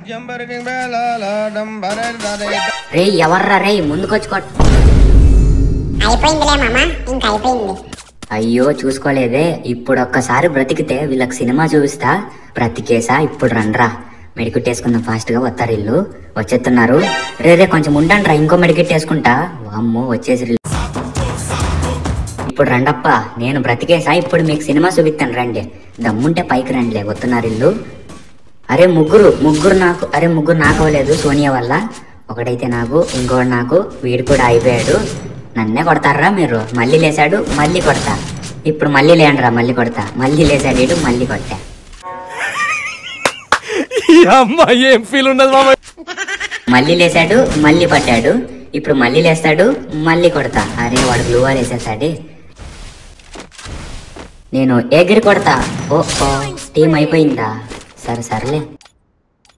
రే ఎవర్రా రే ముందుకొచ్చి కొట్ అయిపోయిందిలే మామ ఇంక అయిపోయింది అయ్యో చూసుకోలేదే ఇప్పుడు ఒక్కసారి బ్రతికితే వీళ్ళకి సినిమా చూపిస్తా బ్రతికేసా ఇప్పుడు రండ్రా మెడికెట్ వేసుకుందాం ఫాస్ట్ గా వస్తారు ఇల్లు వచ్చేస్తున్నారు రే రే కొంచెం ఉండండిరా ఇంకో మెడికెట్ వేసుకుంటా అమ్మో వచ్చేసి ఇప్పుడు రండప్ప నేను బ్రతికేసా ఇప్పుడు మీకు సినిమా చూపిస్తాను రండి దమ్ముంటే పైకి రండిలే వస్తున్నారు ఇల్లు అరే ముగ్గురు ముగ్గురు నాకు అరే ముగ్గురు నాకు అవ్వలేదు సోనియా వల్ల ఒకడైతే నాకు ఇంకోటి నాకు వీడు కూడా అయిపోయాడు నన్నే కొడతారా మీరు మళ్ళీ లేచాడు మళ్ళీ కొడతా ఇప్పుడు మళ్ళీ లేండిరా మళ్ళీ కొడతా మళ్ళీ లేచాడు వీడు మళ్ళీ కొట్టా ఈ అమ్మాయి ఏం ఫీల్ ఉన్నది మామ మళ్ళీ లేచాడు మళ్ళీ పట్టాడు ఇప్పుడు మళ్ళీ లేస్తాడు మళ్ళీ కొడతా అరే వాడు గ్లూ వాల్ వేసేసాడే నేను ఎగిరి కొడతా ఓ ఓ టీం అయిపోయిందా సరే సర్లే